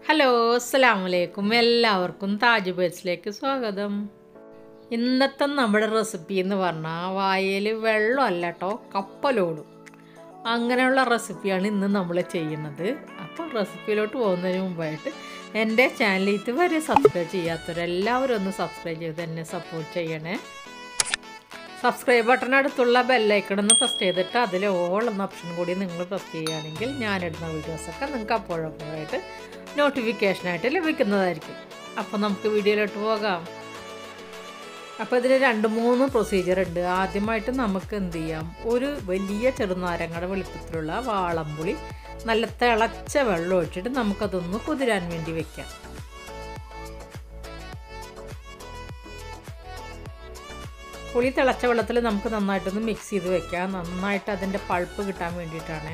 hello അസ്സലാമു അലൈക്കും എല്ലാവർക്കും താജ് ബേറ്റ്സിലേക്ക് സ്വാഗതം ഇന്നത്തെ നമ്മുടെ റെസിപ്പി എന്ന് പറഞ്ഞാൽ വായയിൽ വെള്ളമല്ല കേട്ടോ കപ്പലോടും അങ്ങനെയുള്ള റെസിപ്പിയാണ് ഇന്ന് നമ്മൾ ചെയ്യുന്നത് അപ്പോൾ റെസിപ്പിയിലോട്ട് പോകുന്നതിന് മുമ്പായിട്ട് എൻ്റെ ചാനൽ ഇതുവരെ സബ്സ്ക്രൈബ് ചെയ്യാത്തവരെല്ലാവരും ഒന്ന് സബ്സ്ക്രൈബ് ചെയ്ത് എന്നെ സപ്പോർട്ട് ചെയ്യണേ സബ്സ്ക്രൈബ് ബട്ടൺ അടുത്തുള്ള ബെല്ലൈക്കൺ ഒന്ന് പ്രസ് ചെയ്തിട്ട് അതിൽ ഓൾ എന്ന ഓപ്ഷൻ കൂടി നിങ്ങൾ പ്രസ് ചെയ്യുകയാണെങ്കിൽ ഞാനിടുന്ന വീഡിയോസൊക്കെ നിങ്ങൾക്ക് അപ്പോഴപ്പോഴായിട്ട് നോട്ടിഫിക്കേഷനായിട്ട് ലഭിക്കുന്നതായിരിക്കും അപ്പോൾ നമുക്ക് വീഡിയോയിലോട്ട് പോകാം അപ്പോൾ ഇതിൽ രണ്ട് മൂന്ന് പ്രൊസീജിയർ ഉണ്ട് ആദ്യമായിട്ട് നമുക്ക് എന്ത് ചെയ്യാം ഒരു വലിയ ചെറുനാരങ്ങയുടെ വെളുപ്പത്തിലുള്ള വാളംപുളി നല്ല തിളച്ച വെള്ളം ഒഴിച്ചിട്ട് നമുക്കതൊന്ന് കുതിരാൻ വേണ്ടി വെക്കാം പുളി തിളച്ച വെള്ളത്തിൽ നമുക്ക് നന്നായിട്ടൊന്ന് മിക്സ് ചെയ്ത് വെക്കാം നന്നായിട്ട് അതിൻ്റെ പൾപ്പ് കിട്ടാൻ വേണ്ടിയിട്ടാണ്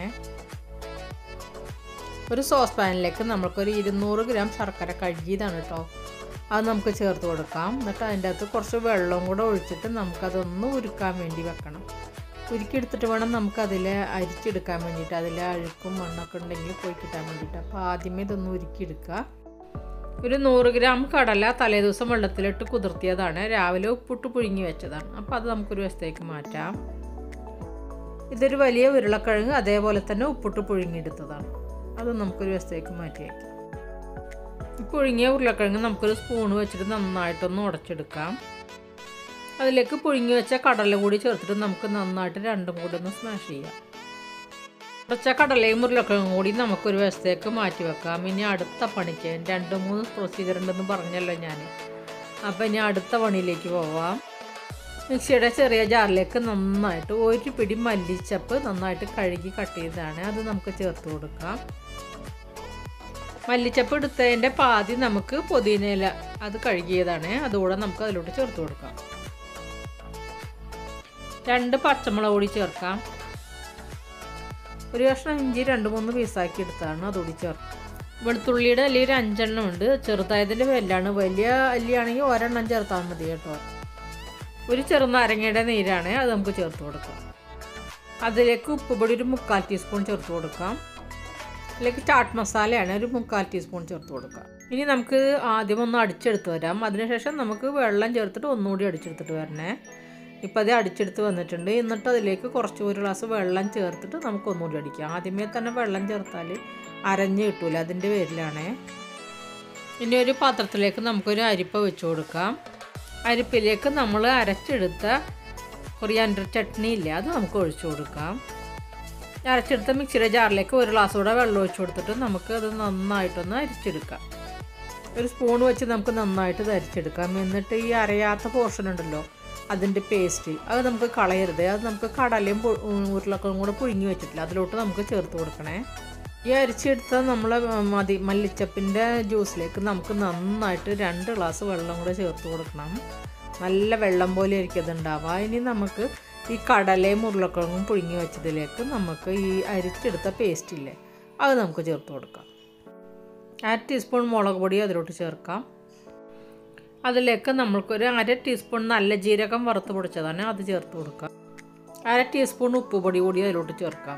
ഒരു സോസ് പാനിലേക്ക് നമുക്കൊരു ഇരുന്നൂറ് ഗ്രാം ശർക്കര കഴുകിയതാണ് കേട്ടോ അത് നമുക്ക് ചേർത്ത് കൊടുക്കാം എന്നിട്ട് അതിൻ്റെ അകത്ത് കുറച്ച് വെള്ളവും കൂടെ ഒഴിച്ചിട്ട് നമുക്കതൊന്ന് ഉരുക്കാൻ വേണ്ടി വെക്കണം ഉരുക്കിയെടുത്തിട്ട് വേണം നമുക്കതിൽ അരിച്ചെടുക്കാൻ വേണ്ടിയിട്ട് അതിൽ അഴുക്കും മണ്ണൊക്കെ ഉണ്ടെങ്കിൽ പോയി കിട്ടാൻ വേണ്ടിയിട്ട് അപ്പോൾ ആദ്യമേ ഇതൊന്ന് ഉരുക്കിയെടുക്കുക ഒരു നൂറ് ഗ്രാം കടല തലേദിവസം വെള്ളത്തിലിട്ട് കുതിർത്തിയതാണ് രാവിലെ ഉപ്പിട്ട് പുഴുങ്ങി വെച്ചതാണ് അപ്പോൾ അത് നമുക്കൊരു വശത്തേക്ക് മാറ്റാം ഇതൊരു വലിയ ഉരുളക്കിഴങ്ങ് അതേപോലെ തന്നെ ഉപ്പിട്ട് പുഴുങ്ങിയെടുത്തതാണ് അത് നമുക്കൊരു വശത്തേക്ക് മാറ്റി വയ്ക്കാം ഈ പുഴുങ്ങിയ ഉരുളക്കിഴങ്ങ് നമുക്കൊരു സ്പൂൺ വെച്ചിട്ട് നന്നായിട്ടൊന്ന് ഉടച്ചെടുക്കാം അതിലേക്ക് പുഴുങ്ങി വെച്ച കടല കൂടി ചേർത്തിട്ട് നമുക്ക് നന്നായിട്ട് രണ്ടും കൂടി ഒന്ന് സ്മാഷ് ചെയ്യാം ഉടച്ച കടലയും ഉരുളക്കിഴങ്ങും കൂടി നമുക്കൊരു വശത്തേക്ക് മാറ്റി വെക്കാം ഇനി അടുത്ത പണിക്ക് രണ്ട് മൂന്ന് പ്രൊസീജിയർ ഉണ്ടെന്ന് പറഞ്ഞല്ലോ ഞാൻ അപ്പോൾ ഇനി അടുത്ത പണിയിലേക്ക് പോവാം മിക്സിയുടെ ചെറിയ ജാറിലേക്ക് നന്നായിട്ട് ഒരു പിടി മല്ലിച്ചപ്പ് നന്നായിട്ട് കഴുകി കട്ട് ചെയ്തതാണ് അത് നമുക്ക് ചേർത്ത് കൊടുക്കാം മല്ലിച്ചപ്പ് എടുത്തതിൻ്റെ പാതി നമുക്ക് പുതിനയില അത് കഴുകിയതാണ് അതുകൂടെ നമുക്ക് അതിലോട്ട് ചേർത്ത് കൊടുക്കാം രണ്ട് പച്ചമുളക് കൂടി ചേർക്കാം ഒരു കഷ്ണം ഇഞ്ചി രണ്ട് മൂന്ന് പീസാക്കി എടുത്താണ് അതുകൂടി ചേർക്കാം വെളുത്തുള്ളിയുടെ അല്ലി ഒരു അഞ്ചെണ്ണം ഉണ്ട് ചെറുതായതിൻ്റെ വെല്ലാണ് വലിയ അല്ലിയാണെങ്കിൽ ഒരെണ്ണം ചേർത്താൽ മതി കേട്ടോ ഒരു ചെറുനാരങ്ങയുടെ നീരാണ് അത് നമുക്ക് ചേർത്ത് കൊടുക്കാം അതിലേക്ക് ഉപ്പുപൊടി ഒരു മുക്കാൽ ടീസ്പൂൺ ചേർത്ത് കൊടുക്കാം അതിലേക്ക് ചാട്ട് മസാലയാണ് ഒരു മുക്കാൽ ടീസ്പൂൺ ചേർത്ത് കൊടുക്കാം ഇനി നമുക്ക് ആദ്യം ഒന്ന് അടിച്ചെടുത്ത് വരാം അതിനുശേഷം നമുക്ക് വെള്ളം ചേർത്തിട്ട് ഒന്നുകൂടി അടിച്ചെടുത്തിട്ട് വരണേ ഇപ്പോൾ അത് അടിച്ചെടുത്ത് വന്നിട്ടുണ്ട് എന്നിട്ട് അതിലേക്ക് കുറച്ച് ഒരു ഗ്ലാസ് വെള്ളം ചേർത്തിട്ട് നമുക്ക് ഒന്നുകൂടി അടിക്കാം ആദ്യമേ തന്നെ വെള്ളം ചേർത്താൽ അരഞ്ഞ് കിട്ടൂല അതിൻ്റെ പേരിലാണേ ഇനി ഒരു പാത്രത്തിലേക്ക് നമുക്കൊരു അരിപ്പ വെച്ച് കൊടുക്കാം അരിപ്പിലേക്ക് നമ്മൾ അരച്ചെടുത്ത കൊറിയാൻഡർ ചട്നി ഇല്ലേ അത് നമുക്ക് ഒഴിച്ചു കൊടുക്കാം അരച്ചെടുത്ത മിക്സിയുടെ ജാറിലേക്ക് ഒരു ഗ്ലാസ് കൂടെ വെള്ളം ഒഴിച്ചു കൊടുത്തിട്ട് നമുക്ക് അത് നന്നായിട്ടൊന്ന് അരിച്ചെടുക്കാം ഒരു സ്പൂൺ വെച്ച് നമുക്ക് നന്നായിട്ട് ഇത് അരിച്ചെടുക്കാം എന്നിട്ട് ഈ അരയാത്ത പോർഷൻ ഉണ്ടല്ലോ അതിൻ്റെ പേസ്റ്റ് അത് നമുക്ക് കളയരുത് അത് നമുക്ക് കടലയും ഉരുളക്കിഴങ്ങും കൂടെ പുഴുങ്ങി വെച്ചിട്ടില്ല അതിലോട്ട് നമുക്ക് ചേർത്ത് കൊടുക്കണേ ഈ അരിച്ചെടുത്ത നമ്മൾ മതി മല്ലിച്ചപ്പിൻ്റെ ജ്യൂസിലേക്ക് നമുക്ക് നന്നായിട്ട് രണ്ട് ഗ്ലാസ് വെള്ളം കൂടെ ചേർത്ത് കൊടുക്കണം നല്ല വെള്ളം പോലെ ആയിരിക്കും അത് ഉണ്ടാവുക ഇനി നമുക്ക് ഈ കടലയും ഉരുളക്കിഴങ്ങും പുഴുങ്ങി വെച്ചതിലേക്ക് നമുക്ക് ഈ അരിച്ചെടുത്ത പേസ്റ്റ് ഇല്ലേ അത് നമുക്ക് ചേർത്ത് കൊടുക്കാം അര ടീസ്പൂൺ മുളക് പൊടി അതിലോട്ട് ചേർക്കാം അതിലേക്ക് നമ്മൾക്കൊരു അര ടീസ്പൂൺ നല്ല ജീരകം വറുത്ത് പൊടിച്ചതാണ് അത് ചേർത്ത് കൊടുക്കാം അര ടീസ്പൂൺ ഉപ്പ് പൊടി കൂടി അതിലോട്ട് ചേർക്കാം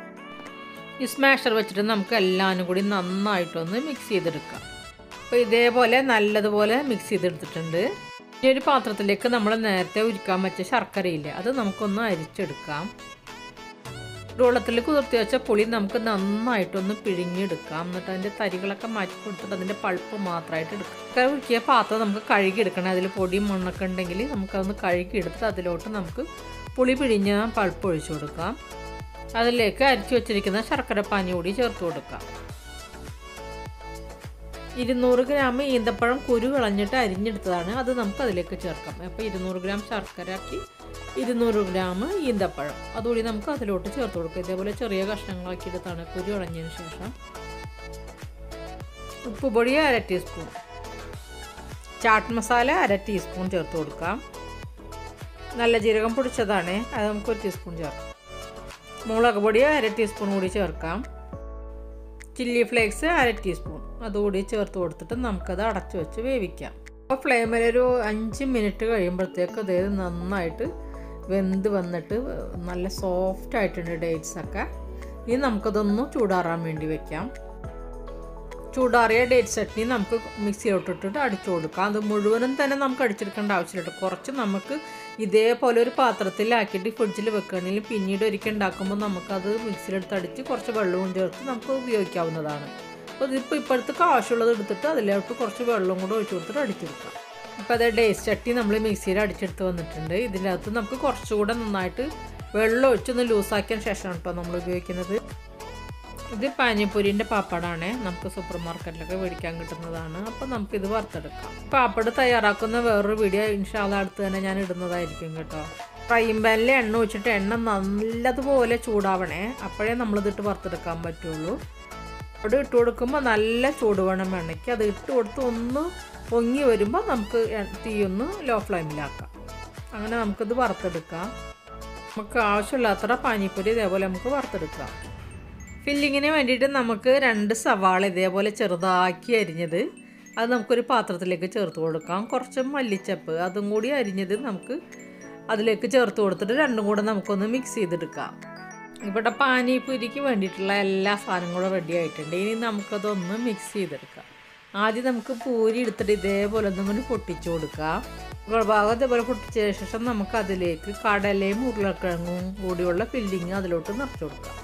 ഈ സ്മാഷർ വെച്ചിട്ട് നമുക്ക് എല്ലാവരും കൂടി നന്നായിട്ടൊന്ന് മിക്സ് ചെയ്തെടുക്കാം അപ്പോൾ ഇതേപോലെ നല്ലതുപോലെ മിക്സ് ചെയ്തെടുത്തിട്ടുണ്ട് ഇനി ഒരു പാത്രത്തിലേക്ക് നമ്മൾ നേരത്തെ ഉരുക്കാൻ വെച്ച ശർക്കരയില്ലേ അത് നമുക്കൊന്ന് അരിച്ചെടുക്കാം വെള്ളത്തിൽ കുതിർത്തി വെച്ച പുളി നമുക്ക് നന്നായിട്ടൊന്ന് പിഴിഞ്ഞെടുക്കാം എന്നിട്ട് അതിൻ്റെ തരികളൊക്കെ മാറ്റി കൊടുത്തിട്ട് അതിൻ്റെ പൾപ്പ് മാത്രമായിട്ട് എടുക്കാം ഉരുക്കിയ പാത്രം നമുക്ക് കഴുകിയെടുക്കണം അതിൽ പൊടിയും മണ്ണൊക്കെ ഉണ്ടെങ്കിൽ നമുക്കതൊന്ന് കഴുകിയെടുത്ത് അതിലോട്ട് നമുക്ക് പുളി പിഴിഞ്ഞ പൾപ്പ് ഒഴിച്ചു കൊടുക്കാം അതിലേക്ക് അരിച്ചു വെച്ചിരിക്കുന്ന ശർക്കര പാനി കൂടി ചേർത്ത് കൊടുക്കാം ഇരുന്നൂറ് ഗ്രാം ഈന്തപ്പഴം കുരു കളഞ്ഞിട്ട് അരിഞ്ഞെടുത്തതാണ് അത് നമുക്ക് അതിലേക്ക് ചേർക്കാം അപ്പോൾ ഇരുന്നൂറ് ഗ്രാം ശർക്കരയാക്കി ഇരുന്നൂറ് ഗ്രാം ഈന്തപ്പഴം അതുകൂടി നമുക്ക് അതിലോട്ട് ചേർത്ത് കൊടുക്കാം ഇതേപോലെ ചെറിയ കഷ്ണങ്ങളാക്കി എടുത്താണ് കുരു കളഞ്ഞതിന് ശേഷം ഉപ്പുപൊടി അര ടീസ്പൂൺ ചാട്ട് മസാല അര ടീസ്പൂൺ ചേർത്ത് കൊടുക്കാം നല്ല ജീരകം പൊടിച്ചതാണ് അത് നമുക്ക് ഒരു ടീസ്പൂൺ ചേർക്കാം മുളക് പൊടി അര ടീസ്പൂൺ കൂടി ചേർക്കാം ചില്ലി ഫ്ലേക്സ് അര ടീസ്പൂൺ അതുകൂടി ചേർത്ത് കൊടുത്തിട്ട് നമുക്കത് അടച്ചു വെച്ച് വേവിക്കാം അപ്പോൾ ഫ്ലെയിമിൽ ഒരു അഞ്ച് മിനിറ്റ് കഴിയുമ്പോഴത്തേക്ക് അതായത് നന്നായിട്ട് വെന്ത് വന്നിട്ട് നല്ല സോഫ്റ്റ് ആയിട്ടുണ്ട് ഡേറ്റ്സ് ഒക്കെ ഇനി നമുക്കതൊന്ന് ചൂടാറാൻ വേണ്ടി വെക്കാം ചൂടാറിയ ഡേറ്റ് ചട്നി നമുക്ക് മിക്സിയിലോട്ട് ഇട്ടിട്ട് അടിച്ചു കൊടുക്കാം അത് മുഴുവനും തന്നെ നമുക്ക് അടിച്ചെടുക്കേണ്ട ആവശ്യമില്ല കുറച്ച് നമുക്ക് ഇതേപോലെ ഒരു പാത്രത്തിലാക്കിയിട്ട് ഫ്രിഡ്ജിൽ വെക്കുകയാണെങ്കിൽ പിന്നീട് ഒരിക്കൽ ഉണ്ടാക്കുമ്പോൾ നമുക്കത് മിക്സിയിലെടുത്ത് അടിച്ച് കുറച്ച് വെള്ളവും ചേർത്ത് നമുക്ക് ഉപയോഗിക്കാവുന്നതാണ് അപ്പോൾ ഇതിപ്പോൾ ഇപ്പോഴത്തേക്ക് ആവശ്യമുള്ളത് എടുത്തിട്ട് അതിലോട്ട് കുറച്ച് വെള്ളം കൂടെ ഒഴിച്ച് കൊടുത്തിട്ട് അടിച്ചെടുക്കാം ഇപ്പോൾ അതേ ഡേറ്റ് ചട്ടി നമ്മൾ മിക്സിയിൽ അടിച്ചെടുത്ത് വന്നിട്ടുണ്ട് ഇതിൻ്റെ അകത്ത് നമുക്ക് കുറച്ചുകൂടെ നന്നായിട്ട് വെള്ളം ഒഴിച്ചൊന്ന് ലൂസാക്കിയതിന് ശേഷമാണ് കേട്ടോ നമ്മൾ ഉപയോഗിക്കുന്നത് ഇത് പാനിപ്പൂരിൻ്റെ പാപ്പടാണ് നമുക്ക് സൂപ്പർ മാർക്കറ്റിലൊക്കെ മേടിക്കാൻ കിട്ടുന്നതാണ് അപ്പോൾ നമുക്കിത് വറുത്തെടുക്കാം പാപ്പട് തയ്യാറാക്കുന്ന വേറൊരു വീഡിയോ ഇൻഷാല്ല അടുത്ത് തന്നെ ഞാൻ ഇടുന്നതായിരിക്കും കേട്ടോ ഫ്രൈയും പാനിൽ എണ്ണ ഒഴിച്ചിട്ട് എണ്ണ നല്ലതുപോലെ ചൂടാവണേ അപ്പോഴേ നമ്മളിതിട്ട് വറുത്തെടുക്കാൻ പറ്റുള്ളൂ അവിടെ ഇട്ട് കൊടുക്കുമ്പോൾ നല്ല ചൂട് വേണം എണ്ണയ്ക്ക് അത് ഇട്ട് കൊടുത്ത് ഒന്ന് പൊങ്ങി വരുമ്പോൾ നമുക്ക് തീ ഒന്ന് ലോ ഫ്ലെയിമിലാക്കാം അങ്ങനെ നമുക്കിത് വറുത്തെടുക്കാം നമുക്ക് ആവശ്യമില്ലാത്ര പാനിപ്പൂരി ഇതേപോലെ നമുക്ക് വറുത്തെടുക്കാം ഫില്ലിങ്ങിന് വേണ്ടിയിട്ട് നമുക്ക് രണ്ട് സവാള ഇതേപോലെ ചെറുതാക്കി അരിഞ്ഞത് അത് നമുക്കൊരു പാത്രത്തിലേക്ക് ചേർത്ത് കൊടുക്കാം കുറച്ച് മല്ലിച്ചപ്പ് അതും കൂടി അരിഞ്ഞത് നമുക്ക് അതിലേക്ക് ചേർത്ത് കൊടുത്തിട്ട് രണ്ടും കൂടെ നമുക്കൊന്ന് മിക്സ് ചെയ്തെടുക്കാം ഇവിടെ പാനിപ്പൂരിക്ക് വേണ്ടിയിട്ടുള്ള എല്ലാ സാധനങ്ങളും റെഡി ആയിട്ടുണ്ട് ഇനി നമുക്കതൊന്ന് മിക്സ് ചെയ്തെടുക്കാം ആദ്യം നമുക്ക് പൂരി എടുത്തിട്ട് ഇതേപോലെ ഒന്നിങ്ങനെ പൊട്ടിച്ചു കൊടുക്കാം ഭാഗം ഇതേപോലെ പൊട്ടിച്ച ശേഷം നമുക്ക് അതിലേക്ക് കടലയും ഉരുളക്കിഴങ്ങും കൂടിയുള്ള ഫില്ലിങ് അതിലോട്ട് നിറച്ചു കൊടുക്കാം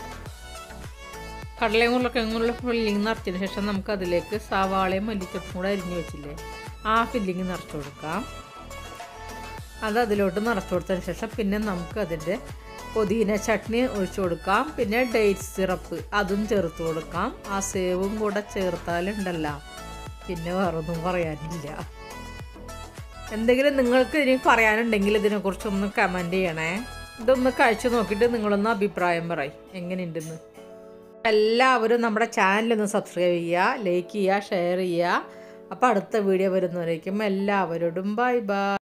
കടലയും ഉരുളക്കിഴങ്ങുള്ള ഫില്ലിങ് നിറച്ചതിന് ശേഷം നമുക്ക് അതിലേക്ക് സവാളയും മല്ലിച്ചപ്പും കൂടെ അരിഞ്ഞു വെച്ചില്ലേ ആ ഫില്ലിങ് നിറച്ചു കൊടുക്കാം അത് അതിലോട്ട് നിറച്ചു കൊടുത്തതിന് ശേഷം പിന്നെ നമുക്ക് അതിൻ്റെ പുതിന ചട്നി ഒഴിച്ചു കൊടുക്കാം പിന്നെ ഡേറ്റ് സിറപ്പ് അതും ചേർത്ത് കൊടുക്കാം ആ സേവും കൂടെ ചേർത്താലുണ്ടല്ല പിന്നെ വേറൊന്നും പറയാനില്ല എന്തെങ്കിലും നിങ്ങൾക്ക് ഇനി പറയാനുണ്ടെങ്കിൽ ഇതിനെക്കുറിച്ചൊന്ന് കമൻറ്റ് ചെയ്യണേ ഇതൊന്ന് കഴിച്ചു നോക്കിയിട്ട് നിങ്ങളൊന്ന് അഭിപ്രായം പറയും എങ്ങനെയുണ്ടെന്ന് എല്ലാവരും നമ്മുടെ ചാനലൊന്ന് സബ്സ്ക്രൈബ് ചെയ്യുക ലൈക്ക് ചെയ്യുക ഷെയർ ചെയ്യുക അപ്പോൾ അടുത്ത വീഡിയോ വരുന്നവരേക്കും എല്ലാവരോടും ബൈ ബൈ